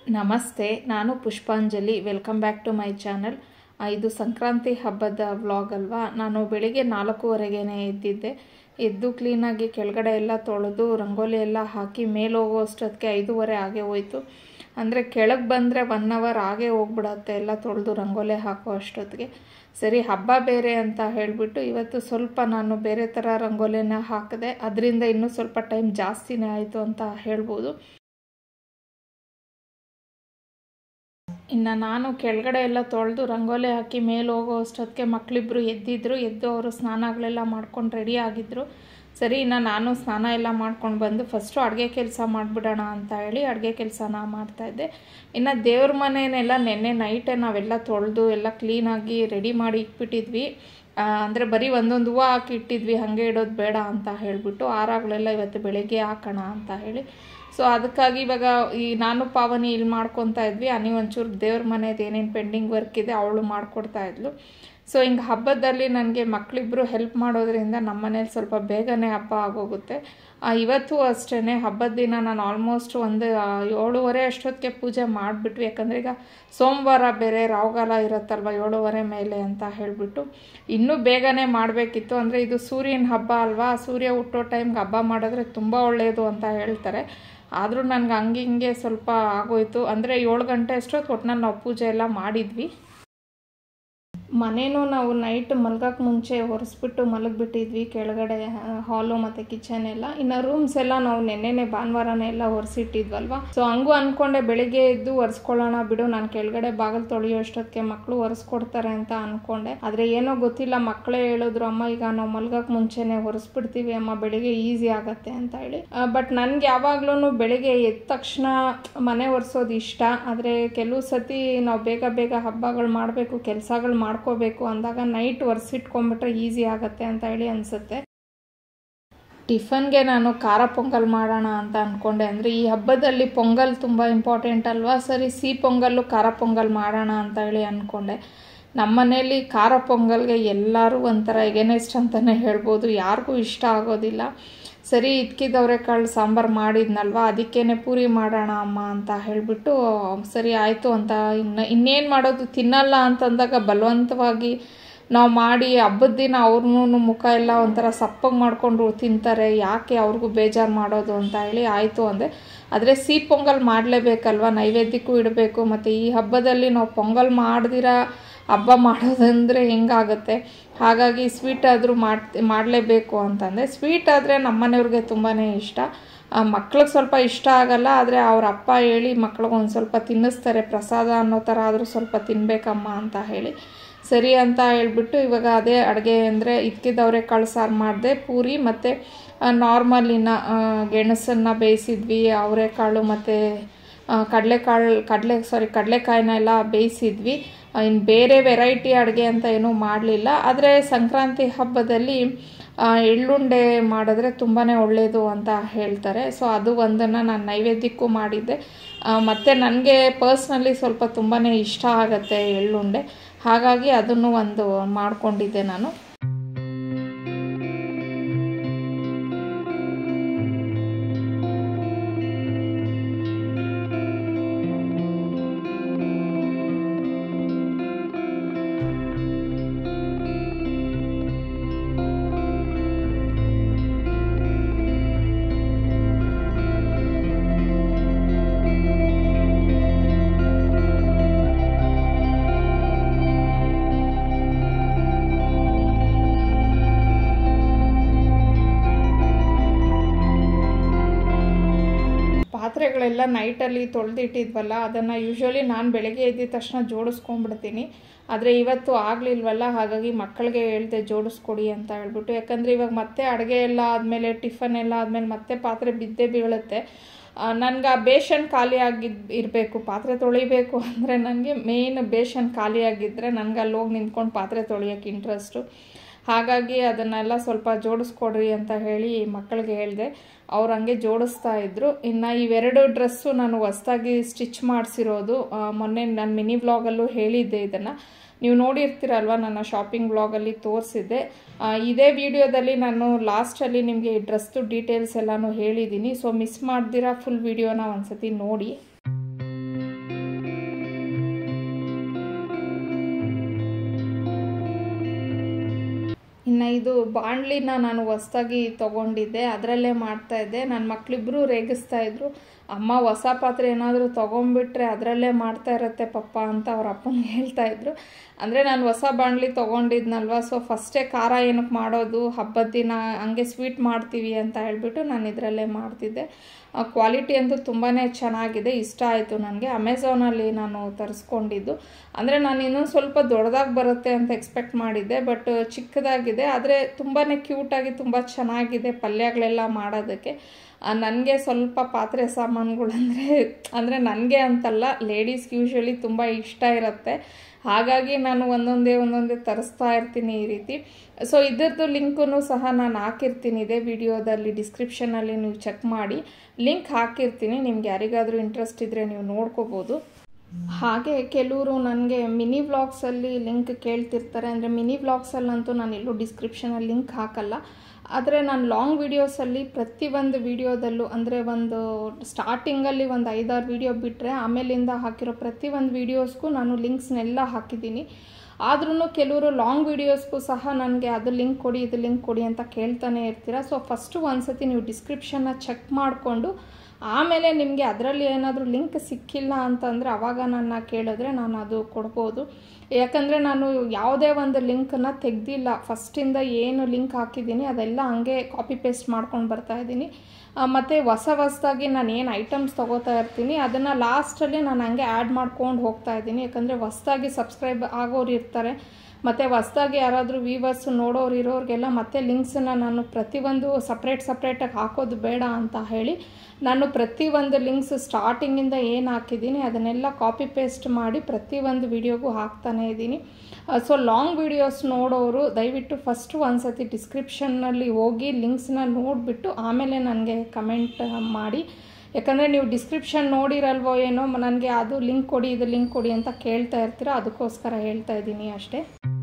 ನಮಸ್ತೆ ನಾನು Pushpanjali welcome back to my channel ಇದು ಸಂಕ್ರಾಂತಿ ಹಬ್ಬದ ವ್ಲಾಗ್ ಅಲ್ವಾ ನಾನು ಬೆಳಿಗ್ಗೆ ನಾಲ್ಕೂವರೆಗೇ ಎದ್ದಿದ್ದೆ ಎದ್ದು ಕ್ಲೀನಾಗಿ ಕೆಳಗಡೆ ಎಲ್ಲ ತೊಳೆದು ರಂಗೋಲಿ ಎಲ್ಲ ಹಾಕಿ ಮೇಲೆ ಹೋಗೋ ಅಷ್ಟೊತ್ತಿಗೆ ಐದೂವರೆ ಆಗೇ ಹೋಯ್ತು ಅಂದರೆ ಕೆಳಗೆ ಬಂದರೆ ಒನ್ ಅವರ್ ಆಗೇ ಹೋಗ್ಬಿಡತ್ತೆ ಎಲ್ಲ ತೊಳೆದು ರಂಗೋಲಿ ಹಾಕೋ ಅಷ್ಟೊತ್ತಿಗೆ ಸರಿ ಹಬ್ಬ ಬೇರೆ ಅಂತ ಹೇಳಿಬಿಟ್ಟು ಇವತ್ತು ಸ್ವಲ್ಪ ನಾನು ಬೇರೆ ಥರ ರಂಗೋಲಿನ ಹಾಕಿದೆ ಅದರಿಂದ ಇನ್ನೂ ಸ್ವಲ್ಪ ಟೈಮ್ ಜಾಸ್ತಿನೇ ಆಯಿತು ಅಂತ ಹೇಳ್ಬೋದು ಇನ್ನು ನಾನು ಕೆಳಗಡೆ ಎಲ್ಲ ತೊಳೆದು ರಂಗೋಲಿ ಹಾಕಿ ಮೇಲೆ ಹೋಗೋ ಅಷ್ಟೊತ್ತಿಗೆ ಮಕ್ಕಳಿಬ್ರು ಎದ್ದಿದ್ರು ಎದ್ದು ಅವರು ಸ್ನಾನಗಳೆಲ್ಲ ಮಾಡ್ಕೊಂಡು ರೆಡಿ ಆಗಿದ್ದರು ಸರಿ ಇನ್ನು ನಾನು ಸ್ನಾನ ಎಲ್ಲ ಮಾಡ್ಕೊಂಡು ಬಂದು ಫಸ್ಟು ಅಡುಗೆ ಕೆಲಸ ಮಾಡಿಬಿಡೋಣ ಅಂತ ಹೇಳಿ ಅಡುಗೆ ಕೆಲಸನ ಮಾಡ್ತಾಯಿದ್ದೆ ಇನ್ನು ದೇವ್ರ ಮನೆಯನ್ನೆಲ್ಲ ನೆನ್ನೆ ನೈಟೇ ನಾವೆಲ್ಲ ತೊಳೆದು ಎಲ್ಲ ಕ್ಲೀನಾಗಿ ರೆಡಿ ಮಾಡಿ ಇಟ್ಬಿಟ್ಟಿದ್ವಿ ಅಂದರೆ ಬರೀ ಒಂದೊಂದು ಹೂವು ಹಾಕಿ ಇಟ್ಟಿದ್ವಿ ಹಾಗೆ ಇಡೋದು ಬೇಡ ಅಂತ ಹೇಳಿಬಿಟ್ಟು ಆರಾಗಳೆಲ್ಲ ಇವತ್ತು ಬೆಳಗ್ಗೆ ಹಾಕೋಣ ಅಂತ ಹೇಳಿ ಸೊ ಅದಕ್ಕಾಗಿ ಇವಾಗ ಈ ನಾನು ಪಾವನಿ ಇಲ್ಲಿ ಮಾಡ್ಕೊತಾ ಇದ್ವಿ ಅನಿ ಒಂಚೂರು ದೇವ್ರ ಮನೆಯದು ಏನೇನು ಪೆಂಡಿಂಗ್ ವರ್ಕ್ ಇದೆ ಅವಳು ಮಾಡಿಕೊಡ್ತಾ ಇದ್ಲು ಸೊ ಹಿಂಗೆ ಹಬ್ಬದಲ್ಲಿ ನನಗೆ ಮಕ್ಕಳಿಬ್ಬರು ಹೆಲ್ಪ್ ಮಾಡೋದ್ರಿಂದ ನಮ್ಮ ಮನೇಲಿ ಸ್ವಲ್ಪ ಬೇಗನೆ ಹಬ್ಬ ಆಗೋಗುತ್ತೆ ಇವತ್ತು ಅಷ್ಟೇ ಹಬ್ಬದ ದಿನ ನಾನು ಆಲ್ಮೋಸ್ಟ್ ಒಂದು ಏಳುವರೆ ಅಷ್ಟೊತ್ತಿಗೆ ಪೂಜೆ ಮಾಡಿಬಿಟ್ವಿ ಯಾಕಂದರೆ ಈಗ ಸೋಮವಾರ ಬೇರೆ ರಾವ್ಗಾಲ ಇರುತ್ತಲ್ವ ಏಳುವರೆ ಮೇಲೆ ಅಂತ ಹೇಳಿಬಿಟ್ಟು ಇನ್ನೂ ಬೇಗನೆ ಮಾಡಬೇಕಿತ್ತು ಅಂದರೆ ಇದು ಸೂರ್ಯನ ಹಬ್ಬ ಅಲ್ವಾ ಸೂರ್ಯ ಹುಟ್ಟೋ ಟೈಮ್ಗೆ ಹಬ್ಬ ಮಾಡಿದ್ರೆ ತುಂಬ ಒಳ್ಳೆಯದು ಅಂತ ಹೇಳ್ತಾರೆ ಆದರೂ ನನಗೆ ಹಂಗೆ ಹಿಂಗೆ ಸ್ವಲ್ಪ ಆಗೋಯ್ತು ಅಂದರೆ ಏಳು ಗಂಟೆ ಅಷ್ಟೊತ್ತು ಒಟ್ಟಿನಲ್ಲಿ ನಾವು ಪೂಜೆ ಎಲ್ಲ ಮಾಡಿದ್ವಿ ಮನೇನೂ ನಾವು ನೈಟ್ ಮಲ್ಗಕ್ಕೆ ಮುಂಚೆ ಒರೆಸ್ಬಿಟ್ಟು ಮಲಗಿಬಿಟ್ಟಿದ್ವಿ ಕೆಳಗಡೆ ಹಾಲು ಮತ್ತು ಕಿಚನ್ ಎಲ್ಲ ಇನ್ನು ರೂಮ್ಸ್ ಎಲ್ಲ ನಾವು ನೆನ್ನೆನೆ ಭಾನುವಾರನೇ ಎಲ್ಲ ಒರೆಸಿಟ್ಟಿದ್ವಲ್ವ ಸೊ ಹಂಗೂ ಅಂದ್ಕೊಂಡೆ ಬೆಳಿಗ್ಗೆ ಎದ್ದು ಒರೆಸ್ಕೊಳ್ಳೋಣ ಬಿಡು ನಾನು ಕೆಳಗಡೆ ಬಾಗಿಲು ತೊಳೆಯೋ ಅಷ್ಟೊತ್ತಿಗೆ ಮಕ್ಕಳು ಒರೆಸ್ಕೊಡ್ತಾರೆ ಅಂತ ಅಂದ್ಕೊಂಡೆ ಆದರೆ ಏನೋ ಗೊತ್ತಿಲ್ಲ ಮಕ್ಕಳೇ ಹೇಳಿದ್ರು ಅಮ್ಮ ಈಗ ನಾವು ಮಲ್ಗಕ್ಕೆ ಮುಂಚೆನೆ ಒರೆಸ್ಬಿಡ್ತೀವಿ ಅಮ್ಮ ಬೆಳಿಗ್ಗೆ ಈಸಿ ಆಗತ್ತೆ ಅಂತ ಹೇಳಿ ಬಟ್ ನನಗೆ ಯಾವಾಗ್ಲೂ ಬೆಳಿಗ್ಗೆ ಎದ್ದ ತಕ್ಷಣ ಮನೆ ಒರೆಸೋದು ಇಷ್ಟ ಆದರೆ ಕೆಲವು ಸತಿ ನಾವು ಬೇಗ ಬೇಗ ಹಬ್ಬಗಳು ಮಾಡಬೇಕು ಕೆಲಸಗಳು ಮಾಡಿ ಮಾಡ್ಕೋಬೇಕು ಅಂದಾಗ ನೈಟ್ ಒರೆಸಿಟ್ಕೊಂಡ್ಬಿಟ್ರೆ ಈಸಿ ಆಗುತ್ತೆ ಅಂತ ಹೇಳಿ ಅನಿಸುತ್ತೆ ಟಿಫನ್ಗೆ ನಾನು ಖಾರ ಪೊಂಗಲ್ ಮಾಡೋಣ ಅಂತ ಅಂದ್ಕೊಂಡೆ ಅಂದರೆ ಈ ಹಬ್ಬದಲ್ಲಿ ಪೊಂಗಲ್ ತುಂಬ ಇಂಪಾರ್ಟೆಂಟ್ ಅಲ್ವಾ ಸರಿ ಸಿಹಿ ಪೊಂಗಲ್ಲು ಖಾರ ಪೊಂಗಲ್ ಮಾಡೋಣ ಅಂತ ಹೇಳಿ ಅಂದ್ಕೊಂಡೆ ನಮ್ಮ ಮನೇಲಿ ಖಾರ ಪೊಂಗಲ್ಗೆ ಎಲ್ಲರೂ ಒಂಥರ ಎಗೆನೆಸ್ಟ್ ಅಂತಲೇ ಹೇಳ್ಬೋದು ಯಾರಿಗೂ ಇಷ್ಟ ಆಗೋದಿಲ್ಲ ಸರಿ ಇದ್ಕಿದ್ದವ್ರೆ ಕಾಳು ಸಾಂಬಾರು ಮಾಡಿದ್ನಲ್ವ ಅದಕ್ಕೇನೆ ಪೂರಿ ಮಾಡೋಣ ಅಮ್ಮ ಅಂತ ಹೇಳಿಬಿಟ್ಟು ಸರಿ ಆಯಿತು ಅಂತ ಇನ್ನು ಇನ್ನೇನು ಮಾಡೋದು ತಿನ್ನಲ್ಲ ಅಂತಂದಾಗ ಬಲವಂತವಾಗಿ ನಾವು ಮಾಡಿ ಹಬ್ಬದ ದಿನ ಅವ್ರನ್ನೂ ಮುಖ ಎಲ್ಲ ಒಂಥರ ಸಪ್ಪಗೆ ಮಾಡಿಕೊಂಡು ತಿಂತಾರೆ ಯಾಕೆ ಅವ್ರಿಗೂ ಬೇಜಾರು ಮಾಡೋದು ಅಂತ ಹೇಳಿ ಆಯಿತು ಅಂದೆ ಆದರೆ ಸಿಹಿ ಪೊಂಗಲ್ ಮಾಡಲೇಬೇಕಲ್ವ ನೈವೇದ್ಯಕ್ಕೂ ಇಡಬೇಕು ಮತ್ತು ಈ ಹಬ್ಬದಲ್ಲಿ ನಾವು ಪೊಂಗಲ್ ಮಾಡ್ದಿರ ಹಬ್ಬ ಮಾಡೋದಂದರೆ ಹೆಂಗಾಗುತ್ತೆ ಹಾಗಾಗಿ ಸ್ವೀಟ್ ಆದರೂ ಮಾಡಿ ಮಾಡಲೇಬೇಕು ಅಂತಂದೆ ಸ್ವೀಟ್ ಆದರೆ ನಮ್ಮನೆಯವ್ರಿಗೆ ತುಂಬಾ ಇಷ್ಟ ಮಕ್ಳಿಗೆ ಸ್ವಲ್ಪ ಇಷ್ಟ ಆಗಲ್ಲ ಆದರೆ ಅವ್ರ ಅಪ್ಪ ಹೇಳಿ ಮಕ್ಳಿಗೆ ಒಂದು ಸ್ವಲ್ಪ ತಿನ್ನಿಸ್ತಾರೆ ಪ್ರಸಾದ ಅನ್ನೋ ಥರ ಆದರೂ ಸ್ವಲ್ಪ ತಿನ್ನಬೇಕಮ್ಮ ಅಂತ ಹೇಳಿ ಸರಿ ಅಂತ ಹೇಳ್ಬಿಟ್ಟು ಇವಾಗ ಅದೇ ಅಡುಗೆ ಅಂದರೆ ಇದ್ಕಿದ್ದವ್ರೆ ಕಾಳು ಸಾರು ಮಾಡಿದೆ ಪೂರಿ ಮತ್ತು ನಾರ್ಮಲಿನ ಗೆಣಸನ್ನು ಬೇಯಿಸಿದ್ವಿ ಅವರೆಕಾಳು ಮತ್ತು ಕಡಲೆಕಾಳು ಕಡಲೆ ಸಾರಿ ಕಡಲೆಕಾಯಿನ ಎಲ್ಲ ಬೇಯಿಸಿದ್ವಿ ಇನ್ನು ಬೇರೆ ವೆರೈಟಿ ಅಡುಗೆ ಅಂತ ಏನೂ ಮಾಡಲಿಲ್ಲ ಆದರೆ ಸಂಕ್ರಾಂತಿ ಹಬ್ಬದಲ್ಲಿ ಎಳ್ಳುಂಡೆ ಮಾಡಿದ್ರೆ ತುಂಬಾ ಒಳ್ಳೆಯದು ಅಂತ ಹೇಳ್ತಾರೆ ಸೊ ಅದು ಒಂದನ್ನು ನಾನು ನೈವೇದ್ಯಕ್ಕೂ ಮಾಡಿದ್ದೆ ಮತ್ತು ನನಗೆ ಪರ್ಸ್ನಲಿ ಸ್ವಲ್ಪ ತುಂಬಾ ಇಷ್ಟ ಆಗುತ್ತೆ ಎಳ್ಳುಂಡೆ ಹಾಗಾಗಿ ಅದನ್ನು ಒಂದು ಮಾಡಿಕೊಂಡಿದ್ದೆ ನಾನು ಪಾತ್ರೆಗಳೆಲ್ಲ ನೈಟಲ್ಲಿ ತೊಳೆದಿಟ್ಟಿದ್ವಲ್ಲ ಅದನ್ನು ಯೂಶ್ವಲಿ ನಾನು ಬೆಳಗ್ಗೆ ಎದ್ದಿದ ತಕ್ಷಣ ಜೋಡಿಸ್ಕೊಂಡ್ಬಿಡ್ತೀನಿ ಆದರೆ ಇವತ್ತು ಆಗಲಿಲ್ವಲ್ಲ ಹಾಗಾಗಿ ಮಕ್ಕಳಿಗೆ ಹೇಳಿದೆ ಜೋಡಿಸ್ಕೊಡಿ ಅಂತ ಹೇಳ್ಬಿಟ್ಟು ಯಾಕಂದರೆ ಇವಾಗ ಮತ್ತೆ ಅಡುಗೆ ಎಲ್ಲ ಆದಮೇಲೆ ಟಿಫನ್ ಎಲ್ಲ ಆದಮೇಲೆ ಮತ್ತೆ ಪಾತ್ರೆ ಬಿದ್ದೇ ಬೀಳುತ್ತೆ ನನಗೆ ಆ ಬೇಷನ್ ಖಾಲಿ ಆಗಿದ್ದು ಇರಬೇಕು ಪಾತ್ರೆ ತೊಳಿಬೇಕು ಅಂದರೆ ನನಗೆ ಮೇಯ್ನ್ ಬೇಷನ್ ಖಾಲಿಯಾಗಿದ್ದರೆ ನನಗೆ ಅಲ್ಲಿ ಹೋಗಿ ನಿಂತ್ಕೊಂಡು ಪಾತ್ರೆ ತೊಳಿಯೋಕ್ಕೆ ಇಂಟ್ರೆಸ್ಟು ಹಾಗಾಗಿ ಅದನ್ನೆಲ್ಲ ಸ್ವಲ್ಪ ಜೋಡಿಸ್ಕೊಡ್ರಿ ಅಂತ ಹೇಳಿ ಮಕ್ಕಳಿಗೆ ಹೇಳಿದೆ ಅವ್ರು ಹಂಗೆ ಜೋಡಿಸ್ತಾ ಇದ್ರು ಇನ್ನು ಇವೆರಡು ಡ್ರೆಸ್ಸು ನಾನು ಹೊಸ್ದಾಗಿ ಸ್ಟಿಚ್ ಮಾಡಿಸಿರೋದು ಮೊನ್ನೆ ನಾನು ಮಿನಿ ವ್ಲಾಗಲ್ಲೂ ಹೇಳಿದ್ದೆ ಇದನ್ನು ನೀವು ನೋಡಿರ್ತೀರಲ್ವ ನನ್ನ ಶಾಪಿಂಗ್ ಬ್ಲಾಗಲ್ಲಿ ತೋರಿಸಿದ್ದೆ ಇದೇ ವಿಡಿಯೋದಲ್ಲಿ ನಾನು ಲಾಸ್ಟಲ್ಲಿ ನಿಮಗೆ ಈ ಡ್ರೆಸ್ದು ಡೀಟೇಲ್ಸ್ ಎಲ್ಲನೂ ಹೇಳಿದ್ದೀನಿ ಸೊ ಮಿಸ್ ಮಾಡ್ದಿರಾ ಫುಲ್ ವಿಡಿಯೋನ ಒಂದ್ಸತಿ ನೋಡಿ ಇನ್ನು ಇದು ಬಾಣಲಿನ ನಾನು ಹೊಸ್ದಾಗಿ ತೊಗೊಂಡಿದ್ದೆ ಅದರಲ್ಲೇ ಮಾಡ್ತಾಯಿದ್ದೆ ನನ್ನ ಮಕ್ಕಳಿಬ್ಬರು ರೇಗಿಸ್ತಾ ಇದ್ರು ಅಮ್ಮ ಹೊಸ ಪಾತ್ರೆ ಏನಾದರೂ ತೊಗೊಂಬಿಟ್ರೆ ಅದರಲ್ಲೇ ಮಾಡ್ತಾ ಇರತ್ತೆ ಪಪ್ಪ ಅಂತ ಅವ್ರ ಅಪ್ಪನಿಗೆ ಹೇಳ್ತಾ ಇದ್ರು ಅಂದರೆ ನಾನು ಹೊಸ ಬಾಣಲಿ ತೊಗೊಂಡಿದ್ನಲ್ವ ಸೊ ಫಸ್ಟೇ ಖಾರ ಏನಕ್ಕೆ ಮಾಡೋದು ಹಬ್ಬದ ದಿನ ಹಂಗೆ ಸ್ವೀಟ್ ಮಾಡ್ತೀವಿ ಅಂತ ಹೇಳ್ಬಿಟ್ಟು ನಾನು ಇದರಲ್ಲೇ ಮಾಡ್ತಿದ್ದೆ ಕ್ವಾಲಿಟಿ ಅಂತೂ ತುಂಬಾ ಚೆನ್ನಾಗಿದೆ ಇಷ್ಟ ಆಯಿತು ನನಗೆ ಅಮೆಝಾನಲ್ಲಿ ನಾನು ತರಿಸ್ಕೊಂಡಿದ್ದು ಅಂದರೆ ನಾನು ಇನ್ನೊಂದು ಸ್ವಲ್ಪ ದೊಡ್ಡದಾಗಿ ಬರುತ್ತೆ ಅಂತ ಎಕ್ಸ್ಪೆಕ್ಟ್ ಮಾಡಿದ್ದೆ ಬಟ್ ಚಿಕ್ಕದಾಗಿದೆ ಆದರೆ ತುಂಬಾ ಕ್ಯೂಟಾಗಿ ತುಂಬ ಚೆನ್ನಾಗಿದೆ ಪಲ್ಯಗಳೆಲ್ಲ ಮಾಡೋದಕ್ಕೆ ನನಗೆ ಸ್ವಲ್ಪ ಪಾತ್ರೆ ಸಾಮಾನುಗಳಂದರೆ ಅಂದರೆ ನನಗೆ ಅಂತಲ್ಲ ಲೇಡೀಸ್ಗೆ ಯೂಶ್ವಲಿ ತುಂಬ ಇಷ್ಟ ಇರುತ್ತೆ ಹಾಗಾಗಿ ನಾನು ಒಂದೊಂದೇ ಒಂದೊಂದೇ ತರಿಸ್ತಾ ಇರ್ತೀನಿ ಈ ರೀತಿ ಸೊ ಇದರದ್ದು ಲಿಂಕನ್ನು ಸಹ ನಾನು ಹಾಕಿರ್ತೀನಿ ಇದೇ ವಿಡಿಯೋದಲ್ಲಿ ಡಿಸ್ಕ್ರಿಪ್ಷನಲ್ಲಿ ನೀವು ಚೆಕ್ ಮಾಡಿ ಲಿಂಕ್ ಹಾಕಿರ್ತೀನಿ ನಿಮ್ಗೆ ಯಾರಿಗಾದರೂ ಇಂಟ್ರೆಸ್ಟ್ ಇದ್ದರೆ ನೀವು ನೋಡ್ಕೋಬೋದು ಹಾಗೆ ಕೆಲವರು ನನಗೆ ಮಿನಿ ವ್ಲಾಗ್ಸಲ್ಲಿ ಲಿಂಕ್ ಕೇಳ್ತಿರ್ತಾರೆ ಅಂದರೆ ಮಿನಿ ವ್ಲಾಗ್ಸಲ್ಲಂತೂ ನಾನು ಎಲ್ಲೂ ಡಿಸ್ಕ್ರಿಪ್ಷನಲ್ಲಿ ಲಿಂಕ್ ಹಾಕಲ್ಲ ಆದರೆ ನಾನು ಲಾಂಗ್ ವೀಡಿಯೋಸಲ್ಲಿ ಪ್ರತಿಯೊಂದು ವೀಡಿಯೋದಲ್ಲೂ ಅಂದರೆ ಒಂದು ಸ್ಟಾರ್ಟಿಂಗಲ್ಲಿ ಒಂದು ಐದಾರು ವೀಡಿಯೋ ಬಿಟ್ಟರೆ ಆಮೇಲಿಂದ ಹಾಕಿರೋ ಪ್ರತಿಯೊಂದು ವೀಡಿಯೋಸ್ಗೂ ನಾನು ಲಿಂಕ್ಸ್ನೆಲ್ಲ ಹಾಕಿದ್ದೀನಿ ಆದ್ರೂ ಕೆಲವರು ಲಾಂಗ್ ವೀಡಿಯೋಸ್ಗೂ ಸಹ ನನಗೆ ಅದು ಲಿಂಕ್ ಕೊಡಿ ಇದು ಲಿಂಕ್ ಕೊಡಿ ಅಂತ ಕೇಳ್ತಾನೆ ಇರ್ತೀರ ಸೊ ಫಸ್ಟು ಒಂದ್ಸತಿ ನೀವು ಡಿಸ್ಕ್ರಿಪ್ಷನ್ನ ಚೆಕ್ ಮಾಡಿಕೊಂಡು ಆಮೇಲೆ ನಿಮಗೆ ಅದರಲ್ಲಿ ಏನಾದರೂ ಲಿಂಕ್ ಸಿಕ್ಕಿಲ್ಲ ಅಂತಂದರೆ ಆವಾಗ ನನ್ನ ಕೇಳಿದ್ರೆ ನಾನು ಅದು ಕೊಡ್ಬೋದು ಯಾಕಂದರೆ ನಾನು ಯಾವುದೇ ಒಂದು ಲಿಂಕನ್ನು ತೆಗ್ದಿಲ್ಲ ಫಸ್ಟಿಂದ ಏನು ಲಿಂಕ್ ಹಾಕಿದ್ದೀನಿ ಅದೆಲ್ಲ ಹಂಗೆ ಕಾಪಿ ಪೇಸ್ಟ್ ಮಾಡ್ಕೊಂಡು ಬರ್ತಾ ಇದ್ದೀನಿ ಮತ್ತು ಹೊಸ ಹೊಸದಾಗಿ ನಾನು ಏನು ಐಟಮ್ಸ್ ತೊಗೋತಾ ಇರ್ತೀನಿ ಅದನ್ನು ಲಾಸ್ಟಲ್ಲಿ ನಾನು ಹಂಗೆ ಆ್ಯಡ್ ಮಾಡ್ಕೊಂಡು ಹೋಗ್ತಾ ಇದ್ದೀನಿ ಯಾಕಂದರೆ ಹೊಸ್ದಾಗಿ ಸಬ್ಸ್ಕ್ರೈಬ್ ಆಗೋರು ಇರ್ತಾರೆ ಮತ್ತು ಹೊಸ್ದಾಗಿ ಯಾರಾದರೂ ವೀವರ್ಸ್ ನೋಡೋರು ಇರೋರಿಗೆಲ್ಲ ಮತ್ತೆ ಲಿಂಕ್ಸನ್ನು ನಾನು ಪ್ರತಿಯೊಂದು ಸಪ್ರೇಟ್ ಸಪ್ರೇಟಾಗಿ ಹಾಕೋದು ಬೇಡ ಅಂತ ಹೇಳಿ ನಾನು ಪ್ರತಿಯೊಂದು ಲಿಂಕ್ಸ್ ಸ್ಟಾರ್ಟಿಂಗಿಂದ ಏನು ಹಾಕಿದ್ದೀನಿ ಅದನ್ನೆಲ್ಲ ಕಾಪಿ ಪೇಸ್ಟ್ ಮಾಡಿ ಪ್ರತಿಯೊಂದು ವಿಡಿಯೋಗೂ ಹಾಕ್ತಾನೇ ಇದ್ದೀನಿ ಸೊ ಲಾಂಗ್ ವಿಡಿಯೋಸ್ ನೋಡೋರು ದಯವಿಟ್ಟು ಫಸ್ಟು ಒಂದು ಸತಿ ಡಿಸ್ಕ್ರಿಪ್ಷನ್ನಲ್ಲಿ ಹೋಗಿ ಲಿಂಕ್ಸ್ನ ನೋಡಿಬಿಟ್ಟು ಆಮೇಲೆ ನನಗೆ ಕಮೆಂಟ್ ಮಾಡಿ ಯಾಕಂದರೆ ನೀವು ಡಿಸ್ಕ್ರಿಪ್ಷನ್ ನೋಡಿರಲ್ವೋ ಏನೋ ನನಗೆ ಅದು ಲಿಂಕ್ ಕೊಡಿ ಇದು ಲಿಂಕ್ ಕೊಡಿ ಅಂತ ಕೇಳ್ತಾ ಇರ್ತೀರ ಅದಕ್ಕೋಸ್ಕರ ಹೇಳ್ತಾ ಇದ್ದೀನಿ ಅಷ್ಟೇ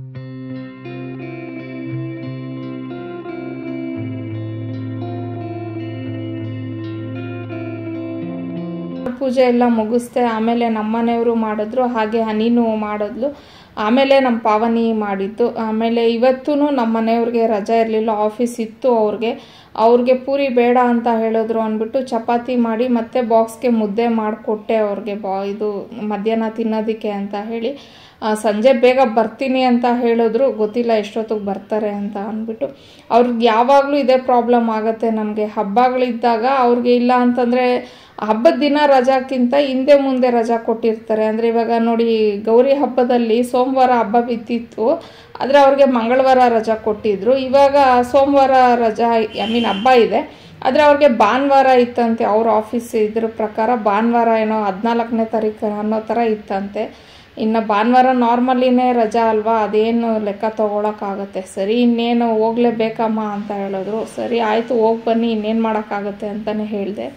ಪೂಜೆ ಎಲ್ಲ ಮುಗಿಸ್ದೆ ಆಮೇಲೆ ನಮ್ಮನೆಯವರು ಮಾಡಿದ್ರು ಹಾಗೆ ಹನಿನೂ ಮಾಡಿದ್ಲು ಆಮೇಲೆ ನಮ್ಮ ಪಾವನಿ ಮಾಡಿದ್ದು ಆಮೇಲೆ ಇವತ್ತೂ ನಮ್ಮ ಮನೆಯವ್ರಿಗೆ ರಜೆ ಇರಲಿಲ್ಲ ಆಫೀಸ್ ಇತ್ತು ಅವ್ರಿಗೆ ಅವ್ರಿಗೆ ಪೂರಿ ಬೇಡ ಅಂತ ಹೇಳಿದ್ರು ಅಂದ್ಬಿಟ್ಟು ಚಪಾತಿ ಮಾಡಿ ಮತ್ತೆ ಬಾಕ್ಸ್ಗೆ ಮುದ್ದೆ ಮಾಡಿಕೊಟ್ಟೆ ಅವ್ರಿಗೆ ಬಾ ಇದು ಮಧ್ಯಾಹ್ನ ತಿನ್ನೋದಕ್ಕೆ ಅಂತ ಹೇಳಿ ಸಂಜೆ ಬೇಗ ಬರ್ತೀನಿ ಅಂತ ಹೇಳಿದ್ರು ಗೊತ್ತಿಲ್ಲ ಎಷ್ಟೊತ್ತಿಗೆ ಬರ್ತಾರೆ ಅಂತ ಅಂದ್ಬಿಟ್ಟು ಅವ್ರಿಗೆ ಯಾವಾಗಲೂ ಇದೇ ಪ್ರಾಬ್ಲಮ್ ಆಗುತ್ತೆ ನಮಗೆ ಹಬ್ಬಗಳಿದ್ದಾಗ ಅವ್ರಿಗೆ ಇಲ್ಲ ಅಂತಂದರೆ ಹಬ್ಬದ ದಿನ ರಜಾಕ್ಕಿಂತ ಹಿಂದೆ ಮುಂದೆ ರಜಾ ಕೊಟ್ಟಿರ್ತಾರೆ ಅಂದರೆ ಇವಾಗ ನೋಡಿ ಗೌರಿ ಹಬ್ಬದಲ್ಲಿ ಸೋಮವಾರ ಹಬ್ಬ ಬಿದ್ದಿತ್ತು ಆದರೆ ಅವ್ರಿಗೆ ಮಂಗಳವಾರ ರಜಾ ಕೊಟ್ಟಿದ್ರು ಇವಾಗ ಸೋಮವಾರ ರಜಾ ಐ ಮೀನ್ ಹಬ್ಬ ಇದೆ ಆದರೆ ಅವ್ರಿಗೆ ಭಾನುವಾರ ಇತ್ತಂತೆ ಅವ್ರ ಆಫೀಸ್ ಇದ್ರ ಪ್ರಕಾರ ಭಾನುವಾರ ಏನೋ ಹದಿನಾಲ್ಕನೇ ತಾರೀಕು ಅನ್ನೋ ಥರ ಇತ್ತಂತೆ ಇನ್ನು ಭಾನುವಾರ ನಾರ್ಮಲಿನೇ ರಜಾ ಅಲ್ವಾ ಅದೇನು ಲೆಕ್ಕ ತೊಗೊಳಕ್ಕಾಗತ್ತೆ ಸರಿ ಇನ್ನೇನು ಹೋಗ್ಲೇಬೇಕಮ್ಮ ಅಂತ ಹೇಳಿದ್ರು ಸರಿ ಆಯಿತು ಹೋಗಿ ಬನ್ನಿ ಇನ್ನೇನು ಮಾಡೋಕ್ಕಾಗತ್ತೆ ಅಂತಲೇ ಹೇಳಿದೆ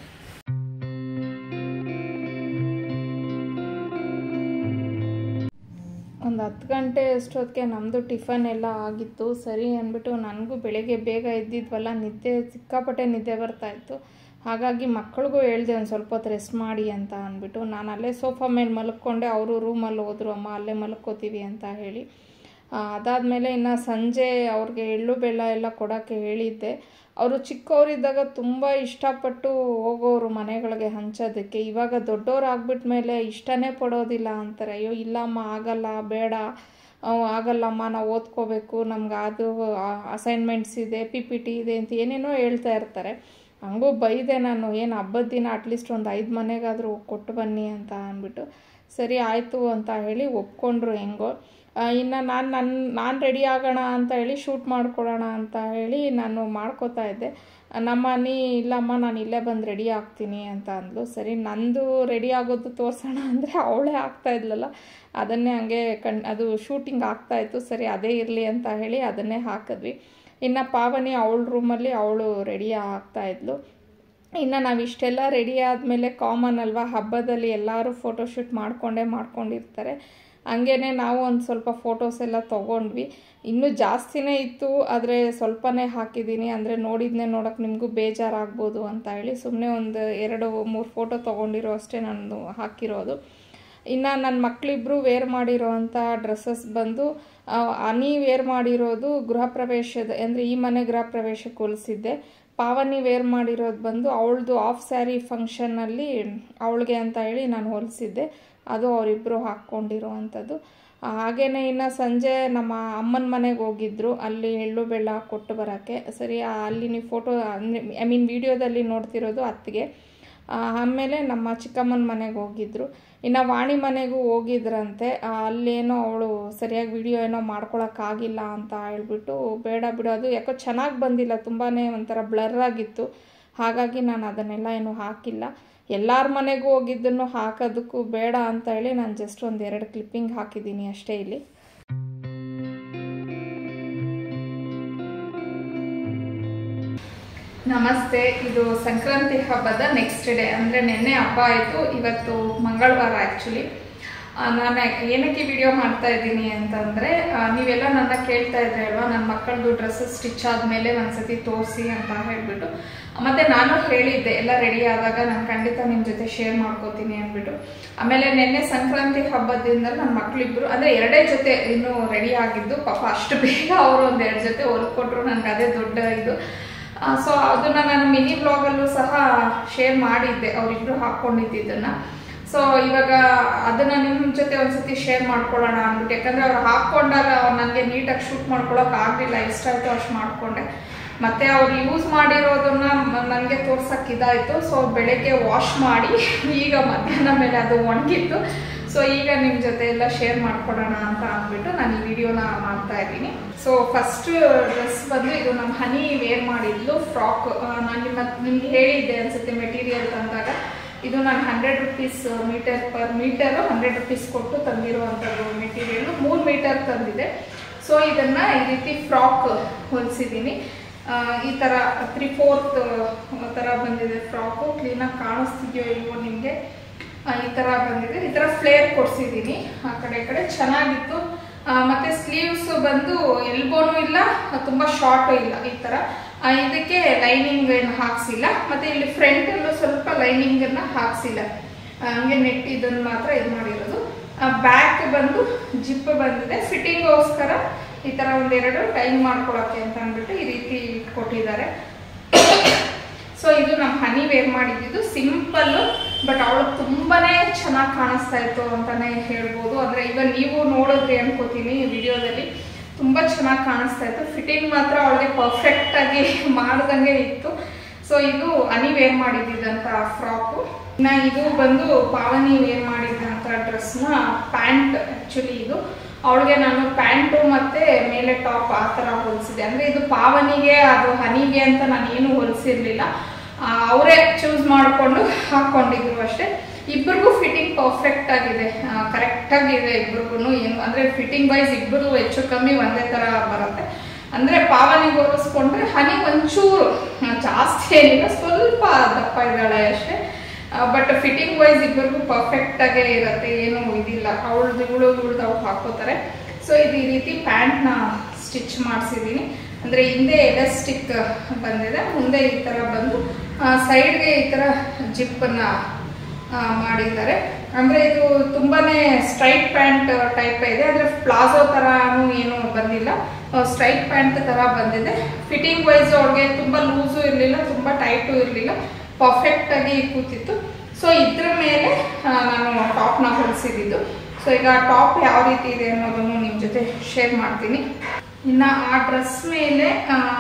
ಒಂದು ಹತ್ತು ಗಂಟೆ ಅಷ್ಟೊತ್ತಿಗೆ ನಮ್ಮದು ಟಿಫನ್ ಎಲ್ಲ ಆಗಿತ್ತು ಸರಿ ಅಂದ್ಬಿಟ್ಟು ನನಗೂ ಬೆಳಗ್ಗೆ ಬೇಗ ಎದ್ದಿದ್ವಲ್ಲ ನಿದ್ದೆ ಸಿಕ್ಕಾಪಟ್ಟೆ ನಿದ್ದೆ ಬರ್ತಾಯಿತ್ತು ಹಾಗಾಗಿ ಮಕ್ಕಳಿಗೂ ಹೇಳಿದೆ ಒಂದು ಸ್ವಲ್ಪ ಹೊತ್ತು ರೆಸ್ಟ್ ಮಾಡಿ ಅಂತ ಅಂದ್ಬಿಟ್ಟು ನಾನು ಅಲ್ಲೇ ಸೋಫಾ ಮೇಲೆ ಮಲ್ಕೊಂಡೆ ಅವರು ರೂಮಲ್ಲಿ ಹೋದ್ರು ಅಮ್ಮ ಅಲ್ಲೇ ಮಲ್ಕೋತೀವಿ ಅಂತ ಹೇಳಿ ಅದಾದಮೇಲೆ ಇನ್ನು ಸಂಜೆ ಅವ್ರಿಗೆ ಎಳ್ಳು ಬೆಲ್ಲ ಎಲ್ಲ ಕೊಡೋಕ್ಕೆ ಹೇಳಿದ್ದೆ ಅವರು ಚಿಕ್ಕವರಿದ್ದಾಗ ತುಂಬ ಇಷ್ಟಪಟ್ಟು ಹೋಗೋರು ಮನೆಗಳಿಗೆ ಹಂಚೋದಕ್ಕೆ ಇವಾಗ ದೊಡ್ಡವ್ರು ಆಗ್ಬಿಟ್ಮೇಲೆ ಇಷ್ಟನೇ ಪಡೋದಿಲ್ಲ ಅಂತಾರೆ ಅಯ್ಯೋ ಇಲ್ಲಮ್ಮ ಆಗಲ್ಲ ಬೇಡ ಆಗಲ್ಲಮ್ಮ ನಾವು ಓದ್ಕೋಬೇಕು ನಮ್ಗೆ ಅದು ಅಸೈನ್ಮೆಂಟ್ಸ್ ಇದೆ ಪಿ ಪಿ ಟಿ ಇದೆ ಅಂತ ಏನೇನೋ ಹೇಳ್ತಾ ಇರ್ತಾರೆ ಹಂಗೂ ಬೈದೆ ನಾನು ಏನು ಹಬ್ಬದ ದಿನ ಅಟ್ಲೀಸ್ಟ್ ಒಂದು ಐದು ಮನೆಗಾದರೂ ಕೊಟ್ಟು ಬನ್ನಿ ಅಂತ ಅಂದ್ಬಿಟ್ಟು ಸರಿ ಆಯಿತು ಅಂತ ಹೇಳಿ ಒಪ್ಕೊಂಡ್ರು ಹೆಂಗೋ ಇನ್ನು ನಾನು ನನ್ನ ನಾನು ರೆಡಿ ಆಗೋಣ ಅಂತ ಹೇಳಿ ಶೂಟ್ ಮಾಡ್ಕೊಡೋಣ ಅಂತ ಹೇಳಿ ನಾನು ಮಾಡ್ಕೋತಾ ಇದ್ದೆ ನಮ್ಮ ನೀ ಇಲ್ಲಮ್ಮ ನಾನು ಇಲ್ಲೇ ಬಂದು ರೆಡಿ ಆಗ್ತೀನಿ ಅಂತ ಅಂದ್ಲು ಸರಿ ನಂದು ರೆಡಿ ಆಗೋದು ತೋರಿಸೋಣ ಅಂದರೆ ಅವಳೇ ಆಗ್ತಾ ಇದ್ಲಲ್ಲ ಅದನ್ನೇ ಹಂಗೆ ಕಣ್ ಅದು ಶೂಟಿಂಗ್ ಆಗ್ತಾಯಿತ್ತು ಸರಿ ಅದೇ ಇರಲಿ ಅಂತ ಹೇಳಿ ಅದನ್ನೇ ಹಾಕಿದ್ವಿ ಇನ್ನು ಪಾವನಿ ಅವಳ ರೂಮಲ್ಲಿ ಅವಳು ರೆಡಿ ಆಗ್ತಾಯಿದ್ಲು ಇನ್ನು ನಾವು ಇಷ್ಟೆಲ್ಲ ರೆಡಿ ಆದಮೇಲೆ ಕಾಮನ್ ಅಲ್ವಾ ಹಬ್ಬದಲ್ಲಿ ಎಲ್ಲರೂ ಫೋಟೋಶೂಟ್ ಮಾಡಿಕೊಂಡೇ ಮಾಡ್ಕೊಂಡಿರ್ತಾರೆ ಹಂಗೇ ನಾವು ಒಂದು ಸ್ವಲ್ಪ ಫೋಟೋಸ್ ಎಲ್ಲ ತೊಗೊಂಡ್ವಿ ಇನ್ನೂ ಜಾಸ್ತಿನೇ ಇತ್ತು ಆದರೆ ಸ್ವಲ್ಪನೇ ಹಾಕಿದ್ದೀನಿ ಅಂದರೆ ನೋಡಿದ್ನೇ ನೋಡೋಕೆ ನಿಮಗೂ ಬೇಜಾರಾಗ್ಬೋದು ಅಂತ ಹೇಳಿ ಸುಮ್ಮನೆ ಒಂದು ಎರಡು ಮೂರು ಫೋಟೋ ತೊಗೊಂಡಿರೋ ಅಷ್ಟೇ ನಾನು ಹಾಕಿರೋದು ಇನ್ನು ನನ್ನ ಮಕ್ಕಳಿಬ್ರು ವೇರ್ ಮಾಡಿರೋ ಅಂಥ ಡ್ರೆಸ್ಸಸ್ ಬಂದು ಆ, ಅನಿ ವೇರ್ ಮಾಡಿರೋದು ಗೃಹ ಪ್ರವೇಶದ ಅಂದರೆ ಈ ಮನೆ ಗೃಹ ಪ್ರವೇಶಕ್ಕೆ ಹೋಲಿಸಿದ್ದೆ ಪಾವನಿ ವೇರ್ ಮಾಡಿರೋದು ಬಂದು ಅವಳದು ಆಫ್ ಸ್ಯಾರಿ ಫಂಕ್ಷನ್ನಲ್ಲಿ ಅವಳಿಗೆ ಅಂತ ಹೇಳಿ ನಾನು ಹೋಲಿಸಿದ್ದೆ ಅದು ಅವರಿಬ್ಬರು ಹಾಕ್ಕೊಂಡಿರೋ ಅಂಥದ್ದು ಹಾಗೇನೆ ಇನ್ನು ಸಂಜೆ ನಮ್ಮ ಅಮ್ಮನ ಮನೆಗೆ ಹೋಗಿದ್ರು ಅಲ್ಲಿ ಎಳ್ಳು ಬೆಲ್ಲ ಕೊಟ್ಟು ಬರೋಕ್ಕೆ ಸರಿ ಆ- ಅಲ್ಲಿ ನೀವು ಫೋಟೋ ಐ ಮೀನ್ ವಿಡಿಯೋದಲ್ಲಿ ನೋಡ್ತಿರೋದು ಅತ್ತಿಗೆ ಆ, ಆಮೇಲೆ ನಮ್ಮ ಚಿಕ್ಕಮ್ಮನ ಮನೆಗೆ ಹೋಗಿದ್ರು ಇನ್ನು ವಾಣಿ ಮನೆಗೂ ಹೋಗಿದ್ರಂತೆ ಆ, ಅಲ್ಲೇನೋ ಅವಳು ಸರಿಯಾಗಿ ವಿಡಿಯೋ ಏನೋ ಮಾಡ್ಕೊಳಕ್ಕಾಗಿಲ್ಲ ಅಂತ ಹೇಳ್ಬಿಟ್ಟು ಬೇಡ ಬಿಡು ಅದು ಯಾಕೋ ಚೆನ್ನಾಗಿ ಬಂದಿಲ್ಲ ತುಂಬಾ ಒಂಥರ ಬ್ಲರ್ ಆಗಿತ್ತು ಹಾಗಾಗಿ ನಾನು ಅದನ್ನೆಲ್ಲ ಏನು ಹಾಕಿಲ್ಲ ಎಲ್ಲರ ಮನೆಗೂ ಹೋಗಿದ್ದನ್ನು ಹಾಕೋದಕ್ಕೂ ಬೇಡ ಅಂತ ಹೇಳಿ ನಾನು ಜಸ್ಟ್ ಒಂದು ಎರಡು ಕ್ಲಿಪ್ಪಿಂಗ್ ಹಾಕಿದ್ದೀನಿ ಅಷ್ಟೇ ಇಲ್ಲಿ ನಮಸ್ತೆ ಇದು ಸಂಕ್ರಾಂತಿ ಹಬ್ಬದ ನೆಕ್ಸ್ಟ್ ಡೇ ಅಂದರೆ ನಿನ್ನೆ ಹಬ್ಬ ಆಯಿತು ಇವತ್ತು ಮಂಗಳವಾರ ಆ್ಯಕ್ಚುಲಿ ನಾನು ಏನಕ್ಕೆ ವಿಡಿಯೋ ಮಾಡ್ತಾ ಇದ್ದೀನಿ ಅಂತಂದರೆ ನೀವೆಲ್ಲ ನನ್ನ ಕೇಳ್ತಾ ಇದ್ರಿ ಅಲ್ವಾ ನನ್ನ ಮಕ್ಕಳದು ಡ್ರೆಸ್ಸಸ್ ಸ್ಟಿಚ್ ಆದಮೇಲೆ ಒಂದ್ಸತಿ ತೋರಿಸಿ ಅಂತ ಹೇಳಿಬಿಟ್ಟು ಮತ್ತು ನಾನು ಹೇಳಿದ್ದೆ ಎಲ್ಲ ರೆಡಿ ಆದಾಗ ನಾನು ಖಂಡಿತ ನಿಮ್ಮ ಜೊತೆ ಶೇರ್ ಮಾಡ್ಕೋತೀನಿ ಅಂದ್ಬಿಟ್ಟು ಆಮೇಲೆ ನಿನ್ನೆ ಸಂಕ್ರಾಂತಿ ಹಬ್ಬದಿಂದ ನನ್ನ ಮಕ್ಕಳಿಬ್ರು ಅಂದರೆ ಎರಡೇ ಜೊತೆ ಇನ್ನೂ ರೆಡಿ ಆಗಿದ್ದು ಪಾಪ ಅಷ್ಟು ಬೇಗ ಅವರು ಒಂದು ಎರಡು ಜೊತೆ ಹೊಲ್ಕೊಟ್ರು ನನಗೆ ಅದೇ ದೊಡ್ಡ ಇದು ಸೊ ಅದನ್ನ ನಾನು ಮಿನಿ ಬ್ಲಾಗಲ್ಲೂ ಸಹ ಶೇರ್ ಮಾಡಿದ್ದೆ ಅವರಿಬ್ರು ಹಾಕ್ಕೊಂಡಿದ್ದನ್ನ ಸೊ ಇವಾಗ ಅದನ್ನ ನಿಮ್ಮ ಜೊತೆ ಒಂದ್ಸತಿ ಶೇರ್ ಮಾಡ್ಕೊಳ್ಳೋಣ ಅಂದ್ಬಿಟ್ಟು ಯಾಕಂದ್ರೆ ಅವ್ರು ಹಾಕ್ಕೊಂಡಾಗ ನನಗೆ ನೀಟಾಗಿ ಶೂಟ್ ಮಾಡ್ಕೊಳಕ್ ಆಗಲಿಲ್ಲ ಎಷ್ಟಾಯ್ತು ಅಷ್ಟು ಮಾಡ್ಕೊಂಡೆ ಮತ್ತೆ ಅವ್ರು ಯೂಸ್ ಮಾಡಿರೋದನ್ನ ನನಗೆ ತೋರ್ಸಕ್ ಇದಾಯ್ತು ಸೊ ಬೆಳಗ್ಗೆ ವಾಶ್ ಮಾಡಿ ಈಗ ಮಧ್ಯಾಹ್ನ ಮೇಲೆ ಅದು ಒಣಗಿತ್ತು ಸೊ ಈಗ ನಿಮ್ಮ ಜೊತೆ ಎಲ್ಲ ಶೇರ್ ಮಾಡ್ಕೊಡೋಣ ಅಂತ ಅಂದ್ಬಿಟ್ಟು ನಾನು ಈ ವಿಡಿಯೋನ ಮಾಡ್ತಾ ಇದ್ದೀನಿ ಸೊ ಫಸ್ಟ್ ಡ್ರೆಸ್ ಬಂದು ಇದು ನಮ್ಮ ಹನಿ ವೇರ್ ಮಾಡಿದ್ಲು ಫ್ರಾಕ್ ನಾನು ನಿಮ್ಮ ನಿಮ್ಗೆ ಹೇಳಿದ್ದೆ ಅನ್ಸುತ್ತೆ ಮೆಟೀರಿಯಲ್ ತಂದಾಗ ಇದು ನಾನು hundred rupees meter per meter hundred rupees ಕೊಟ್ಟು ತಂದಿರುವಂಥದ್ದು ಮೆಟೀರಿಯಲ್ ಮೂರು ಮೀಟರ್ ತಂದಿದೆ ಸೊ ಇದನ್ನು ಈ ರೀತಿ ಫ್ರಾಕ್ ಹೊಲಿಸಿದ್ದೀನಿ ಈ ಥರ ತ್ರೀ ಫೋರ್ತ್ ಥರ ಬಂದಿದೆ ಫ್ರಾಕು ಕ್ಲೀನಾಗಿ ಕಾಣಿಸ್ತಿದೆಯೋ ಇಲ್ವೋ ನಿಮಗೆ ಈ ಥರ ಬಂದಿದೆ ಈ ಥರ ಫ್ಲೇರ್ ಕೊಡ್ಸಿದ್ದೀನಿ ಆ ಕಡೆ ಈ ಕಡೆ ಚೆನ್ನಾಗಿತ್ತು ಆ, ಮತ್ತೆ ಸ್ಲೀವ್ಸ್ ಬಂದು ಎಲ್ಬೋನು ಇಲ್ಲ ತುಂಬ ಶಾರ್ಟು ಇಲ್ಲ ಈ ಥರ ಆ, ಇದಕ್ಕೆ ಲೈನಿಂಗ್ ಏನು ಹಾಕ್ಸಿಲ್ಲ ಮತ್ತೆ ಇಲ್ಲಿ ಫ್ರಂಟಲ್ಲೂ ಸ್ವಲ್ಪ ಲೈನಿಂಗನ್ನು ಹಾಕ್ಸಿಲ್ಲ ಆ, ಹಂಗೆ ನೆಟ್ ಇದನ್ನು ಮಾತ್ರ ಇದು ಮಾಡಿರೋದು ಬ್ಯಾಕ್ ಬಂದು ಜಿಪ್ ಬಂದಿದೆ ಫಿಟ್ಟಿಂಗೋಸ್ಕರ ಈ ಥರ ಒಂದೆರಡು ಟೈಮ್ ಮಾಡ್ಕೊಳಕ್ಕೆ ಅಂತ ಅಂದ್ಬಿಟ್ಟು ಈ ರೀತಿ ಕೊಟ್ಟಿದ್ದಾರೆ ಸೊ ಇದು ನಮ್ಮ ಹನಿ ವೇರ್ ಮಾಡಿದ್ದು ಸಿಂಪಲ್ ಬಟ್ ಅವಳು ತುಂಬಾನೇ ಚೆನ್ನಾಗಿ ಕಾಣಿಸ್ತಾ ಇತ್ತು ಅಂತಾನೆ ಹೇಳ್ಬೋದು ಅಂದ್ರೆ ಈಗ ನೀವು ನೋಡಿದ್ರಿ ಅನ್ಕೋತೀನಿ ವಿಡಿಯೋದಲ್ಲಿ ತುಂಬಾ ಚೆನ್ನಾಗಿ ಕಾಣಿಸ್ತಾ ಇತ್ತು ಫಿಟ್ಟಿಂಗ್ ಮಾತ್ರ ಅವಳಿಗೆ ಪರ್ಫೆಕ್ಟ್ ಆಗಿ ಮಾಡ್ದಂಗೆ ಇತ್ತು ಸೊ ಇದು ಹನಿ ವೇರ್ ಮಾಡಿದ್ದಂತ ಫ್ರಾಕು ಇನ್ನ ಇದು ಬಂದು ಪಾವನಿ ವೇರ್ ಮಾಡಿದ್ದಂತ ಡ್ರೆಸ್ನ ಪ್ಯಾಂಟ್ ಆಕ್ಚುಲಿ ಇದು ಅವಳಿಗೆ ನಾನು ಪ್ಯಾಂಟು ಮತ್ತೆ ಮೇಲೆ ಟಾಪ್ ಆ ಥರ ಹೊಲಿಸಿದೆ ಅಂದ್ರೆ ಇದು ಪಾವನಿಗೆ ಅದು ಹನಿಗೆ ಅಂತ ನಾನು ಏನು ಹೊಲಿಸಿರ್ಲಿಲ್ಲ ಅವರೇ ಚೂಸ್ ಮಾಡಿಕೊಂಡು ಹಾಕೊಂಡಿದ್ರು ಅಷ್ಟೇ ಇಬ್ಬರಿಗೂ ಫಿಟ್ಟಿಂಗ್ ಪರ್ಫೆಕ್ಟ್ ಆಗಿದೆ ಕರೆಕ್ಟ್ ಆಗಿದೆ ಇಬ್ರಿಗೂ ಏನು ಅಂದ್ರೆ ಫಿಟ್ಟಿಂಗ್ ವೈಸ್ ಇಬ್ಬರು ಹೆಚ್ಚು ಕಮ್ಮಿ ಒಂದೇ ತರ ಬರುತ್ತೆ ಅಂದ್ರೆ ಪಾವನಿಗೆ ಹೋಲಿಸ್ಕೊಂಡ್ರೆ ಹನಿ ಒಂಚೂರು ಆ, ಜಾಸ್ತಿ ಏನಿಲ್ಲ ಸ್ವಲ್ಪ ದಪ್ಪ ಇದ್ದಾಳೆ ಅಷ್ಟೇ ಬಟ್ ಫಿಟ್ಟಿಂಗ್ ವೈಸ್ ಇಬ್ಬರಿಗೂ ಪರ್ಫೆಕ್ಟ್ ಆಗೇ ಇರುತ್ತೆ ಏನು ಇದಿಲ್ಲ ಅವಳದು ಇವಳು ಇವಳ್ದು ಅವ್ರು ಹಾಕೋತಾರೆ ಸೊ ಇದು ಈ ರೀತಿ ಪ್ಯಾಂಟ್ನ ಸ್ಟಿಚ್ ಮಾಡಿಸಿದ್ದೀನಿ ಅಂದರೆ ಹಿಂದೆ ಎಲಾಸ್ಟಿಕ್ ಬಂದಿದೆ ಮುಂದೆ ಈ ಥರ ಬಂದು ಸೈಡ್ಗೆ ಈ ಥರ ಜಿಪ್ಪನ್ನು ಮಾಡಿದ್ದಾರೆ ಅಂದರೆ ಇದು ತುಂಬಾನೇ ಸ್ಟ್ರೈಟ್ ಪ್ಯಾಂಟ್ ಟೈಪ್ ಇದೆ ಅಂದರೆ ಪ್ಲಾಜೋ ಥರನೂ ಏನು ಬಂದಿಲ್ಲ ಸ್ಟ್ರೈಟ್ ಪ್ಯಾಂಟ್ ಥರ ಬಂದಿದೆ ಫಿಟ್ಟಿಂಗ್ ವೈಸ್ ಅವ್ರಿಗೆ ತುಂಬ ಲೂಸು ಇರಲಿಲ್ಲ ತುಂಬ ಟೈಟು ಇರಲಿಲ್ಲ ಪರ್ಫೆಕ್ಟ್ ಆಗಿ ಕೂತಿತ್ತು ಸೊ ಇದ್ರ ಮೇಲೆ ಆ, ನಾನು ಟಾಪ್ನ ಹೊಲಿಸಿದ್ದು ಸೊ ಈಗ ಟಾಪ್ ಯಾವ ರೀತಿ ಇದೆ ಅನ್ನೋದನ್ನು ನಿಮ್ಮ ಜೊತೆ ಶೇರ್ ಮಾಡ್ತೀನಿ ಇನ್ನು ಆ ಡ್ರೆಸ್ ಮೇಲೆ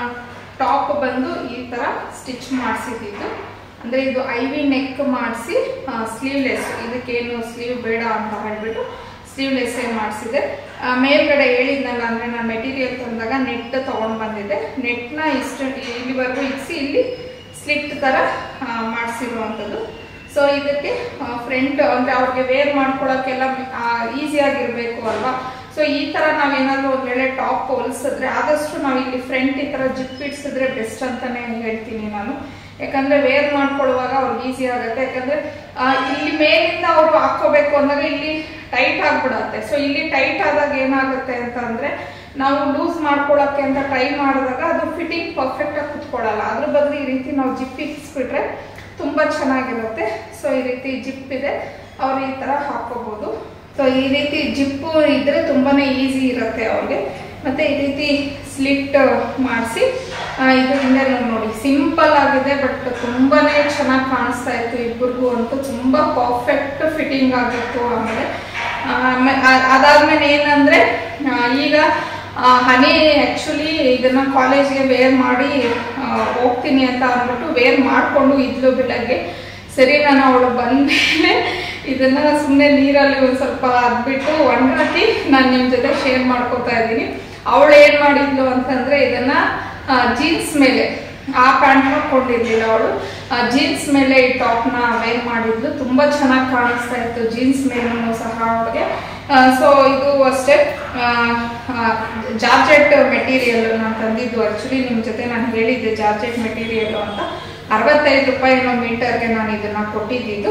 ಟಾಪ್ ಬಂದು ಈ ಥರ ಸ್ಟಿಚ್ ಮಾಡಿಸಿದ್ದು ಅಂದರೆ ಇದು ಐ ವಿ ನೆಕ್ ಮಾಡಿಸಿ ಸ್ಲೀವ್ಲೆಸ್ ಇದಕ್ಕೇನು ಸ್ಲೀವ್ ಬೇಡ ಅಂತ ಹೇಳ್ಬಿಟ್ಟು ಸ್ಲೀವ್ಲೆಸ್ಸೇ ಮಾಡಿಸಿದೆ ಮೇಲ್ಗಡೆ ಹೇಳಿದ್ನಲ್ಲ ಅಂದರೆ ನಾನು ಮೆಟೀರಿಯಲ್ ತಂದಾಗ ನೆಟ್ ತೊಗೊಂಡು ಬಂದಿದ್ದೆ ನೆಟ್ನ ಇಷ್ಟು ಇಲ್ಲಿವರೆಗೂ ಇಕ್ಸಿ ಇಲ್ಲಿ ಸ್ಲಿಟ್ ಥರ ಮಾಡಿಸಿರುವಂಥದ್ದು ಸೊ ಇದಕ್ಕೆ ಫ್ರಂಟ್ ಅಂದರೆ ಅವ್ರಿಗೆ ವೇರ್ ಮಾಡ್ಕೊಳಕ್ಕೆಲ್ಲ ಈಸಿಯಾಗಿರಬೇಕು ಅಲ್ವಾ ಸೊ ಈ ಥರ ನಾವೇನಾದರೂ ಒಂದು ವೇಳೆ ಟಾಪ್ ಹೊಲಿಸಿದ್ರೆ ಆದಷ್ಟು ನಾವು ಇಲ್ಲಿ ಫ್ರಂಟ್ ಈ ಥರ ಜಿಪ್ ಇಡ್ಸಿದ್ರೆ ಬೆಸ್ಟ್ ಅಂತಾನೆ ಹೇಳ್ತೀನಿ ನಾನು ಯಾಕಂದ್ರೆ ವೇರ್ ಮಾಡ್ಕೊಳ್ಳುವಾಗ ಅವ್ರಿಗೆ ಈಸಿ ಆಗುತ್ತೆ ಯಾಕಂದ್ರೆ ಆ, ಇಲ್ಲಿ ಮೇಲಿಂದ ಅವರು ಹಾಕೋಬೇಕು ಅಂದಾಗ ಇಲ್ಲಿ ಟೈಟ್ ಆಗ್ಬಿಡತ್ತೆ ಸೊ ಇಲ್ಲಿ ಟೈಟ್ ಆದಾಗ ಏನಾಗುತ್ತೆ ಅಂತ ಅಂದ್ರೆ ನಾವು ಲೂಸ್ ಮಾಡ್ಕೊಳಕ್ಕೆ ಅಂತ ಟ್ರೈ ಮಾಡಿದಾಗ ಅದು ಫಿಟ್ಟಿಂಗ್ ಪರ್ಫೆಕ್ಟ್ ಆಗಿ ಕುತ್ಕೊಳ್ಳಲ್ಲ ಅದ್ರ ಬದಲು ಈ ರೀತಿ ನಾವು ಜಿಪ್ ಇಕ್ಸ್ಬಿಟ್ರೆ ತುಂಬಾ ಚೆನ್ನಾಗಿರುತ್ತೆ ಸೊ ಈ ರೀತಿ ಜಿಪ್ ಇದೆ ಅವ್ರು ಈ ಥರ ಹಾಕೋಬೋದು ಸೊ ಈ ರೀತಿ ಜಿಪ್ಪು ಇದ್ರೆ ತುಂಬಾನೇ ಈಸಿ ಇರುತ್ತೆ ಅವ್ರಿಗೆ ಮತ್ತೆ ಈ ರೀತಿ ಸ್ಲಿಟ್ ಮಾಡಿಸಿ ಇದು ಹಿಂದೆ ನೋಡಿ ಸಿಂಪಲ್ ಆಗಿದೆ ಬಟ್ ತುಂಬಾನೇ ಚೆನ್ನಾಗಿ ಕಾಣಿಸ್ತಾ ಇತ್ತು ಇಬ್ಬರಿಗೂ ಅಂತೂ ತುಂಬಾ ಪರ್ಫೆಕ್ಟ್ ಫಿಟ್ಟಿಂಗ್ ಆಗಿತ್ತು ಆಮೇಲೆ ಆಮೇ- ಆ- ಅದಾದ್ಮೇಲೆ ಏನಂದ್ರೆ ಆ, ಈಗ ಆ, ಹನಿ ಆ್ಯಕ್ಚುಲಿ ಇದನ್ನ ಕಾಲೇಜ್ಗೆ ವೇರ್ ಮಾಡಿ ಆ, ಹೋಗ್ತೀನಿ ಅಂತ ಅಂದ್ಬಿಟ್ಟು ವೇರ್ ಮಾಡಿಕೊಂಡು ಇದ್ಲು ಬೆಳಗ್ಗೆ ಸರಿ ನಾನು ಅವಳು ಬಂದ್ಮೇಲೆ ಇದನ್ನ ಸುಮ್ಮನೆ ನೀರಲ್ಲಿ ಒಂದು ಸ್ವಲ್ಪ ಅದ್ಬಿಟ್ಟು ಒಣಗಾಕಿ ನಾನು ನಿಮ್ಮ ಜೊತೆ ಶೇರ್ ಮಾಡ್ಕೋತಾ ಇದ್ದೀನಿ ಅವಳು ಏನು ಮಾಡಿದ್ಲು ಅಂತಂದ್ರೆ ಇದನ್ನ ಜೀನ್ಸ್ ಮೇಲೆ ಆ ಪ್ಯಾಂಟ್ ಹಾಕೊಂಡಿರ್ಲಿಲ್ಲ ಅವಳು ಜೀನ್ಸ್ ಮೇಲೆ ಈ ಟಾಪ್ನ ವೇರ್ ಮಾಡಿದ್ಲು ತುಂಬಾ ಚೆನ್ನಾಗಿ ಕಾಣಿಸ್ತಾ ಇತ್ತು ಜೀನ್ಸ್ ಮೇಲೂ ಸಹ ಅವಳಿಗೆ ಸೊ ಇದು ಅಷ್ಟೇ ಜಾರ್ಜೆಟ್ ಮೆಟೀರಿಯಲ್ ನಾನು ತಂದಿದ್ದು ಆಕ್ಚುಲಿ ನಿಮ್ಮ ಜೊತೆ ನಾನು ಹೇಳಿದ್ದೆ ಜಾರ್ಜೆಟ್ ಮೆಟೀರಿಯಲ್ ಅಂತ ಅರವತ್ತೈದು ರೂಪಾಯಿ ಏನೋ ಮೀಟರ್ಗೆ ನಾನು ಇದನ್ನ ಕೊಟ್ಟಿದ್ದು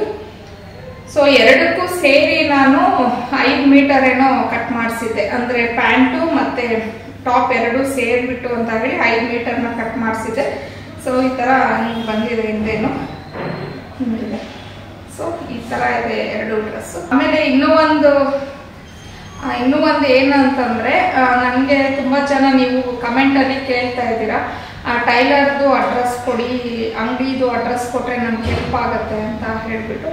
ಸೊ ಎರಡಕ್ಕೂ ಸೇರಿ ನಾನು ಐದು ಮೀಟರ್ ಏನೋ ಕಟ್ ಮಾಡಿಸಿದ್ದೆ ಅಂದ್ರೆ ಪ್ಯಾಂಟು ಮತ್ತೆ ಟಾಪ್ ಎರಡು ಸೇರ್ಬಿಟ್ಟು ಅಂತ ಹೇಳಿ ಐದು ಮೀಟರ್ನ ಕಟ್ ಮಾಡಿಸಿದ್ದೆ ಸೊ ಈ ತರ ಹಿಂಗ್ ಬಂದಿದೆ ಹಿಂದೇನು ಹಿಂಗಿದೆ ಸೊ ಈ ತರ ಇದೆ ಎರಡು ಡ್ರೆಸ್ ಆಮೇಲೆ ಇನ್ನೂ ಒಂದು ಆ, ಇನ್ನೂ ಒಂದು ಏನಂತಂದ್ರೆ ನನಗೆ ತುಂಬಾ ಜನ ನೀವು ಕಮೆಂಟ್ ಅಲ್ಲಿ ಕೇಳ್ತಾ ಇದ್ದೀರಾ ಟೈಲರ್ದು ಅಡ್ರೆಸ್ ಕೊಡಿ ಅಂಗಡಿದು ಅಡ್ರೆಸ್ ಕೊಟ್ರೆ ನಮ್ಗೆ ಹೆಲ್ಪ್ ಆಗುತ್ತೆ ಅಂತ ಹೇಳ್ಬಿಟ್ಟು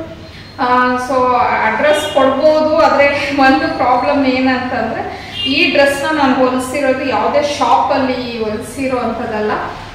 ಸೊ ಅಡ್ರೆಸ್ ಕೊಡ್ಬೋದು ಆದರೆ ಒಂದು ಪ್ರಾಬ್ಲಮ್ ಏನಂತಂದ್ರೆ ಈ ಡ್ರೆಸ್ನ ನಾನು ಹೊಲಿಸಿರೋದು ಯಾವುದೇ ಶಾಪಲ್ಲಿ ಹೊಲಿಸಿರೋ ಅಂಥದ್ದಲ್ಲ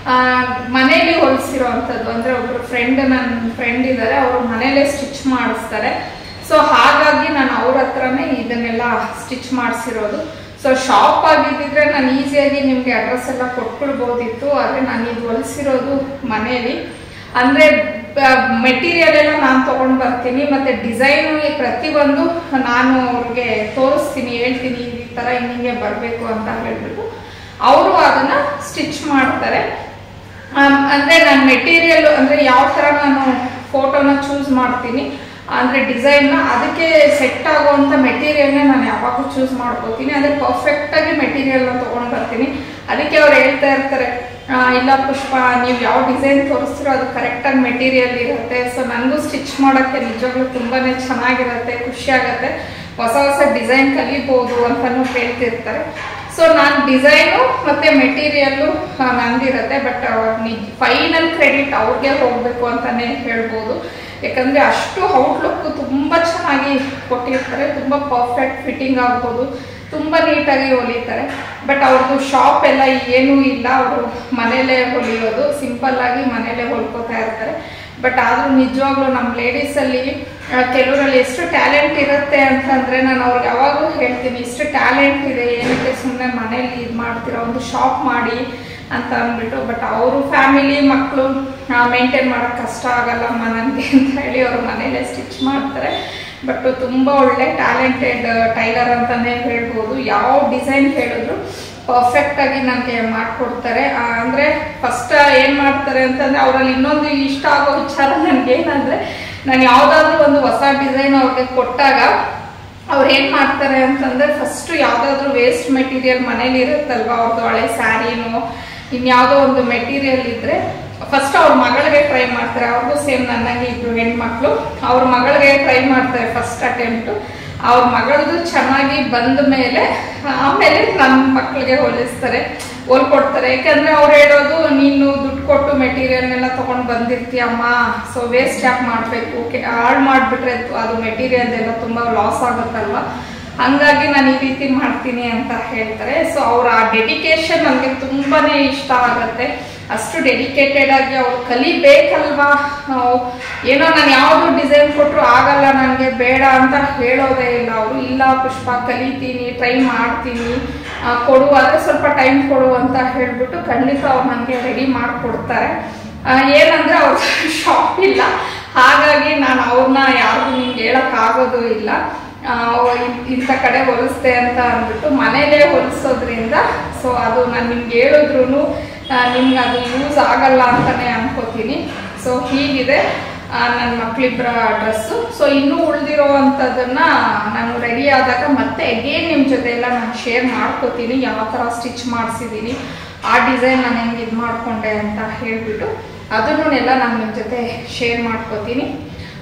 ಮನೇಲಿ ಹೊಲಿಸಿರೋ ಅಂಥದ್ದು ಅಂದರೆ ಒಬ್ರು ಫ್ರೆಂಡ್ ನನ್ನ ಫ್ರೆಂಡ್ ಇದ್ದಾರೆ ಅವರು ಮನೇಲೇ ಸ್ಟಿಚ್ ಮಾಡಿಸ್ತಾರೆ ಸೊ ಹಾಗಾಗಿ ನಾನು ಅವ್ರ ಹತ್ರನೇ ಇದನ್ನೆಲ್ಲ ಸ್ಟಿಚ್ ಮಾಡಿಸಿರೋದು ಸೊ ಶಾಪ್ ಆಗಿದ್ದಿದ್ರೆ ನಾನು ಈಸಿಯಾಗಿ ನಿಮಗೆ ಅಡ್ರೆಸ್ ಎಲ್ಲ ಕೊಟ್ಬಿಡ್ಬೋದಿತ್ತು ಆದರೆ ನಾನು ಇದು ಹೊಲಿಸಿರೋದು ಮನೇಲಿ ಅಂದರೆ ಮೆಟೀರಿಯಲ್ ಎಲ್ಲ ನಾನು ತೊಗೊಂಡು ಬರ್ತೀನಿ ಮತ್ತು ಡಿಸೈನು ಪ್ರತಿಯೊಂದು ನಾನು ಅವ್ರಿಗೆ ತೋರಿಸ್ತೀನಿ ಹೇಳ್ತೀನಿ ಈ ಥರ ಹಿಂಗೆ ಬರಬೇಕು ಅಂತ ಹೇಳ್ಬಿಟ್ಟು ಅವರು ಅದನ್ನು ಸ್ಟಿಚ್ ಮಾಡ್ತಾರೆ ಆಮ್, ಅಂದ್ರೆ ನಾನು ಮೆಟೀರಿಯಲ್ ಅಂದ್ರೆ ಯಾವ ತರ ನಾನು ಫೋಟೋನ ಚೂಸ್ ಮಾಡ್ತೀನಿ ಅಂದ್ರೆ ಡಿಸೈನ್ನ ಅದಕ್ಕೆ ಸೆಟ್ ಆಗುವಂತ ಮೆಟೀರಿಯಲ್ನ ನಾನು ಯಾವಾಗೂ ಚೂಸ್ ಮಾಡ್ಕೋತೀನಿ ಅಂದ್ರೆ ಪರ್ಫೆಕ್ಟ್ ಆಗಿ ಮೆಟೀರಿಯಲ್ನ ತಗೊಂಡ್ ಬರ್ತೀನಿ ಅದಕ್ಕೆ ಅವ್ರು ಹೇಳ್ತಾ ಇರ್ತಾರೆ ಆ, ಇಲ್ಲ ಪುಷ್ಪ ನೀವು ಯಾವ ಡಿಸೈನ್ ತೋರಿಸ್ತೀರೋ ಅದು ಕರೆಕ್ಟಾಗಿ ಮೆಟೀರಿಯಲ್ ಇರುತ್ತೆ ಸೊ ನನಗೂ ಸ್ಟಿಚ್ ಮಾಡೋಕ್ಕೆ ನಿಜವಾಗ್ಲೂ ತುಂಬಾನೇ ಚೆನ್ನಾಗಿರುತ್ತೆ ಖುಷಿ ಆಗುತ್ತೆ ಹೊಸ ಹೊಸ ಡಿಸೈನ್ ಕಲಿಬೋದು ಅಂತಾನು ಹೇಳ್ತಿರ್ತಾರೆ ಸೊ ನಾನು ಡಿಸೈನು ಮತ್ತೆ ಮೆಟೀರಿಯಲ್ಲು ನಂದಿರುತ್ತೆ ಬಟ್ ನಿಜ ಫೈನಲ್ ಕ್ರೆಡಿಟ್ ಅವ್ರಿಗೆ ಹೋಗಬೇಕು ಅಂತಾನೆ ಹೇಳ್ಬೋದು ಯಾಕಂದ್ರೆ ಅಷ್ಟು ಔಟ್ಲುಕ್ ತುಂಬ ಚೆನ್ನಾಗಿ ಕೊಟ್ಟಿರ್ತಾರೆ ತುಂಬ ಪರ್ಫೆಕ್ಟ್ ಫಿಟ್ಟಿಂಗ್ ಆಗ್ಬೋದು ತುಂಬ ನೀಟಾಗಿ ಹೊಲಿತಾರೆ ಬಟ್ ಅವ್ರದ್ದು ಶಾಪ್ ಎಲ್ಲ ಏನೂ ಇಲ್ಲ ಅವರು ಮನೇಲೇ ಹೊಲಿಯೋದು ಸಿಂಪಲ್ ಆಗಿ ಮನೇಲೇ ಹೊಲ್ಕೋತಾ ಇರ್ತಾರೆ ಬಟ್ ಆದ್ರೂ ನಿಜವಾಗ್ಲೂ ನಮ್ಮ ಲೇಡೀಸಲ್ಲಿ ಕೆಲವರಲ್ಲಿ ಎಷ್ಟು ಟ್ಯಾಲೆಂಟ್ ಇರುತ್ತೆ ಅಂತಂದ್ರೆ ನಾನು ಅವ್ರಿಗೆ ಯಾವಾಗಲೂ ಹೇಳ್ತೀನಿ ಇಷ್ಟು ಟ್ಯಾಲೆಂಟ್ ಇದೆ ಏನಕ್ಕೆ ಸುಮ್ಮನೆ ಮನೇಲಿ ಇದು ಮಾಡ್ತೀರಾ ಒಂದು ಶಾಪ್ ಮಾಡಿ ಅಂತ ಅಂದ್ಬಿಟ್ಟು ಬಟ್ ಅವರು ಫ್ಯಾಮಿಲಿ ಮಕ್ಕಳು ಮೇಂಟೈನ್ ಮಾಡೋಕ್ಕೆ ಕಷ್ಟ ಆಗಲ್ಲಮ್ಮ ನನಗೆ ಅಂತ ಹೇಳಿ ಅವರು ಮನೇಲೆ ಸ್ಟಿಚ್ ಮಾಡ್ತಾರೆ ಬಟ್ ತುಂಬ ಒಳ್ಳೆ ಟ್ಯಾಲೆಂಟೆಡ್ ಟೈಲರ್ ಅಂತಾನೆ ಹೇಳ್ಬೋದು ಯಾವ ಡಿಸೈನ್ ಹೇಳಿದ್ರು ಪರ್ಫೆಕ್ಟ್ ಆಗಿ ನನಗೆ ಮಾಡ್ಕೊಡ್ತಾರೆ ಆ, ಅಂದ್ರೆ ಫಸ್ಟ್ ಏನ್ ಮಾಡ್ತಾರೆ ಅಂತಂದ್ರೆ ಅವರಲ್ಲಿ ಇನ್ನೊಂದು ಇಷ್ಟ ಆಗೋ ವಿಚಾರ ನನ್ಗೆ ಏನಂದ್ರೆ ನಾನು ಯಾವ್ದಾದ್ರು ಒಂದು ಹೊಸ ಡಿಸೈನ್ ಅವ್ರಿಗೆ ಕೊಟ್ಟಾಗ ಅವ್ರು ಏನ್ ಮಾಡ್ತಾರೆ ಅಂತಂದ್ರೆ ಫಸ್ಟ್ ಯಾವ್ದಾದ್ರು ವೇಸ್ಟ್ ಮೆಟೀರಿಯಲ್ ಮನೇಲಿ ಇರುತ್ತಲ್ವಾ ಅವ್ರದ್ದು ಹಳೆ ಸ್ಯಾರಿನೋ ಇನ್ಯಾವುದೋ ಒಂದು ಮೆಟೀರಿಯಲ್ ಇದ್ರೆ ಫಸ್ಟ್ ಅವ್ರ ಮಗಳಿಗೆ ಟ್ರೈ ಮಾಡ್ತಾರೆ ಅವ್ರಿಗೂ ಸೇಮ್ ನನಗೆ ಇಬ್ರು ಹೆಣ್ಮಕ್ಳು ಅವ್ರ ಮಗಳಿಗೆ ಟ್ರೈ ಮಾಡ್ತಾರೆ ಫಸ್ಟ್ ಅಟೆಂಪ್ಟು ಅವ್ರ ಮಗಳದು ಚೆನ್ನಾಗಿ ಬಂದ ಮೇಲೆ ಆಮೇಲೆ ನನ್ನ ಮಕ್ಕಳಿಗೆ ಹೋಲಿಸ್ತಾರೆ ಹೋಲ್ಕೊಡ್ತಾರೆ ಯಾಕಂದ್ರೆ ಅವ್ರು ಹೇಳೋದು ನೀನು ದುಡ್ಡು ಕೊಟ್ಟು ಮೆಟೀರಿಯಲ್ನೆಲ್ಲ ತಗೊಂಡು ಬಂದಿರ್ತೀಯಮ್ಮ ಸೊ ವೇಸ್ಟ್ ಯಾಕೆ ಮಾಡಬೇಕು ಹಾಳು ಮಾಡಿಬಿಟ್ರೆ ಅದು ಮೆಟೀರಿಯಲ್ ಎಲ್ಲ ತುಂಬ ಲಾಸ್ ಆಗುತ್ತಲ್ವಾ ಹಂಗಾಗಿ ನಾನು ಈ ರೀತಿ ಮಾಡ್ತೀನಿ ಅಂತ ಹೇಳ್ತಾರೆ ಸೊ ಅವ್ರ ಆ ಡೆಡಿಕೇಶನ್ ನನಗೆ ತುಂಬಾನೇ ಇಷ್ಟ ಆಗುತ್ತೆ ಅಷ್ಟು ಡೆಡಿಕೇಟೆಡ್ ಆಗಿ ಅವ್ರು ಕಲಿಬೇಕಲ್ವಾ ನಾವು ಏನೋ ನಾನು ಯಾವುದು ಡಿಸೈನ್ ಕೊಟ್ಟರು ಆಗಲ್ಲ ನನಗೆ ಬೇಡ ಅಂತ ಹೇಳೋದೇ ಇಲ್ಲ ಅವರು ಇಲ್ಲ ಪುಷ್ಪ ಕಲಿತೀನಿ ಟ್ರೈ ಮಾಡ್ತೀನಿ ಆ, ಕೊಡು ಆದರೆ ಸ್ವಲ್ಪ ಟೈಮ್ ಕೊಡು ಅಂತ ಹೇಳ್ಬಿಟ್ಟು ಖಂಡಿತ ಅವ್ರು ನನಗೆ ರೆಡಿ ಮಾಡಿಕೊಡ್ತಾರೆ ಏನಂದ್ರೆ ಅವ್ರ ಶಾಪ್ ಇಲ್ಲ ಹಾಗಾಗಿ ನಾನು ಅವ್ರನ್ನ ಯಾರಿಗೂ ನಿಮ್ಗೆ ಹೇಳೋಕ್ಕಾಗೋದು ಇಲ್ಲ ಆ, ಇನ್- ಇಂಥ ಕಡೆ ಹೊಲಿಸ್ದೆ ಅಂತ ಅಂದ್ಬಿಟ್ಟು ಮನೇಲೇ ಹೊಲಿಸೋದ್ರಿಂದ ಸೊ ಅದು ನಾನು ನಿಮ್ಗೆ ಹೇಳಿದ್ರು ನಿಮ್ಗೆ ಅದು ಯೂಸ್ ಆಗಲ್ಲ ಅಂತಾನೆ ಅನ್ಕೋತೀನಿ ಸೊ ಹೀಗಿದೆ ನನ್ನ ಮಕ್ಕಳಿಬ್ಬರ ಡ್ರೆಸ್ಸು ಸೊ ಇನ್ನೂ ಉಳಿದಿರೋವಂಥದ್ದನ್ನ ನಾನು ರೆಡಿ ಆದಾಗ ಮತ್ತೆ ಅಗೇನ್ ನಿಮ್ಮ ಜೊತೆ ಎಲ್ಲ ನಾನು ಶೇರ್ ಮಾಡ್ಕೋತೀನಿ ಯಾವ ಥರ ಸ್ಟಿಚ್ ಮಾಡಿಸಿದ್ದೀನಿ ಆ ಡಿಸೈನ್ ನಾನು ಹೆಂಗೆ ಇದು ಮಾಡಿಕೊಂಡೆ ಅಂತ ಹೇಳಿಬಿಟ್ಟು ಅದನ್ನು ಎಲ್ಲ ನಾನು ನಿಮ್ಮ ಜೊತೆ ಶೇರ್ ಮಾಡ್ಕೋತೀನಿ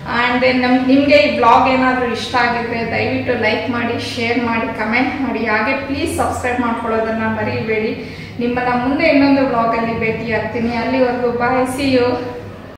ಆ್ಯಂಡ್ ನಮ್ ನಿಮಗೆ ಈ ಬ್ಲಾಗ್ ಏನಾದರೂ ಇಷ್ಟ ಆಗಿದ್ರೆ ದಯವಿಟ್ಟು ಲೈಕ್ ಮಾಡಿ ಶೇರ್ ಮಾಡಿ ಕಮೆಂಟ್ ಮಾಡಿ ಹಾಗೆ ಪ್ಲೀಸ್ ಸಬ್ಸ್ಕ್ರೈಬ್ ಮಾಡ್ಕೊಳ್ಳೋದನ್ನ ಮರಿಬೇಡಿ ನಿಮ್ಮನ್ನ ಮುಂದೆ ಇನ್ನೊಂದು ಬ್ಲಾಗಲ್ಲಿ ಭೇಟಿ ಆಗ್ತೀನಿ ಅಲ್ಲಿವರೆಗೂ ಬಾಯ್ ಸಿ ಯು